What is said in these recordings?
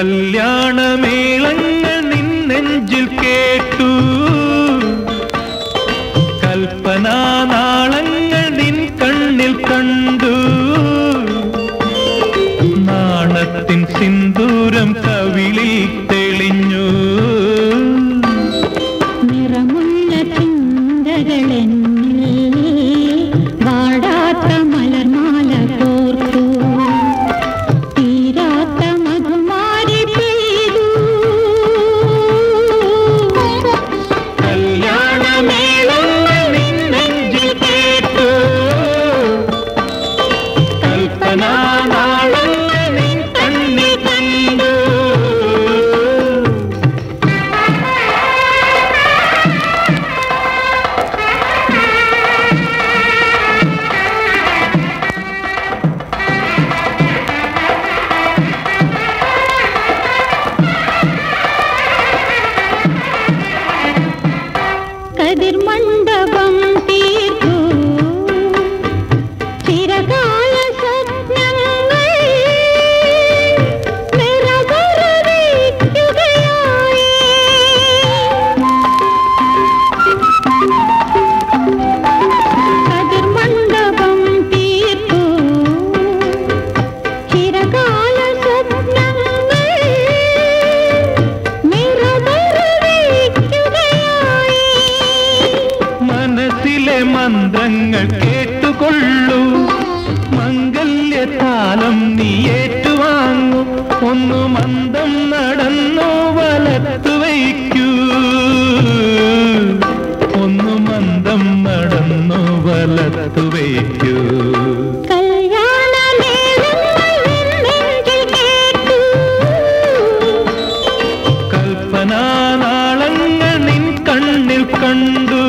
കല്യാണമേളങ്ങൾ നിന്നെഞ്ചിൽ കേട്ടു കൽപ്പനാ നാളങ്ങൾ നിൻ കണ്ണിൽ കണ്ടു നാണത്തിൻ സിന്ദൂരം കവിളിൽ തെളിഞ്ഞു നിറമുള്ള ചിന്തകളെന്നിൽ വാടാത്ത മലർമാല കോർത്തു തീരാത്ത മധുമാരി പെയ്തു കല്യാണമേളങ്ങൾ നിന്നെഞ്ചിൽ കേട്ടു കൽപ്പനാ നാളങ്ങൾ നിൻ കണ്ണിൽ കണ്ടു കതിർ മണ്ഡപം തീർത്തു ചിരകാല സ്വപ്നങ്ങൾ നിറവറവിക്കുകയായി കതിർ മണ്ഡപം തീർത്തു ചിരകാല സ്വപ്നങ്ങൾ നിറവറവിക്കുകയായി മനസ്സിലെ മന്ത്രങ്ങൾ കേട്ടുകൊള്ളൂ മംഗല്യതാലം നീ ഏറ്റുവാങ്ങൂ ഒന്ന് മന്ദം നടന്നു വലത്തു വയ്ക്കൂ ഒന്ന് മന്ദം നടന്നു വലത്തു വയ്ക്കൂ കല്യാണമേളങ്ങൾ നെഞ്ചിൽ കേട്ടു കൽപ്പനാ നാളങ്ങൾ നിൻ കണ്ണിൽ കണ്ടു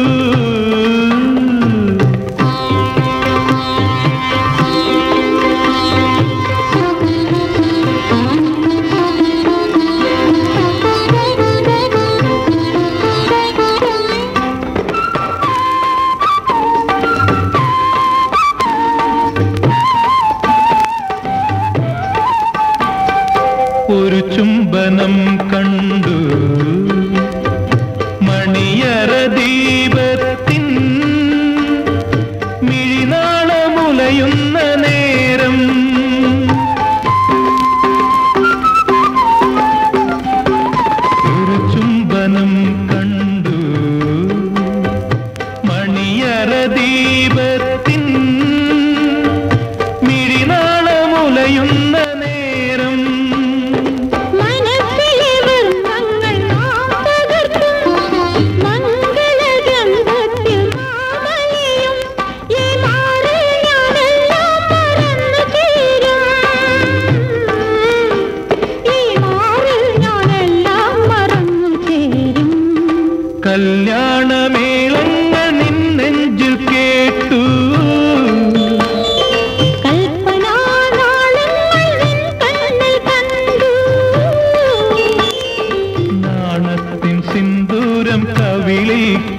ഒരു ചുംബനം കണ്ടു മണിയറ ദീപത്തിൻ മിഴിനാളമുലയുന്ന നേരം ഒരു ചുംബനം കണ്ടു മണിയറ ദീപത്തിൻ മിഴിനാളമുലയുന്ന നേരം മനസ്സിലെ വർണ്ണങ്ങൾ നാം പകർത്തും മംഗളഗന്ധത്തിൽ മാമലിയും ഈ മാറിൽ ഞാനെല്ലാം മറന്നു ചേരും ഈ മാറിൽ ഞാനെല്ലാം മറന്നു ചേരും കല്യാണമേളങ്ങൾ നിന്നെഞ്ചിൽ കേട്ടു കൽപ്പനാ നാളങ്ങൾ നിൻ കണ്ണിൽ കണ്ടു നാണത്തിൻ സിന്ദൂരം കവിളിൽ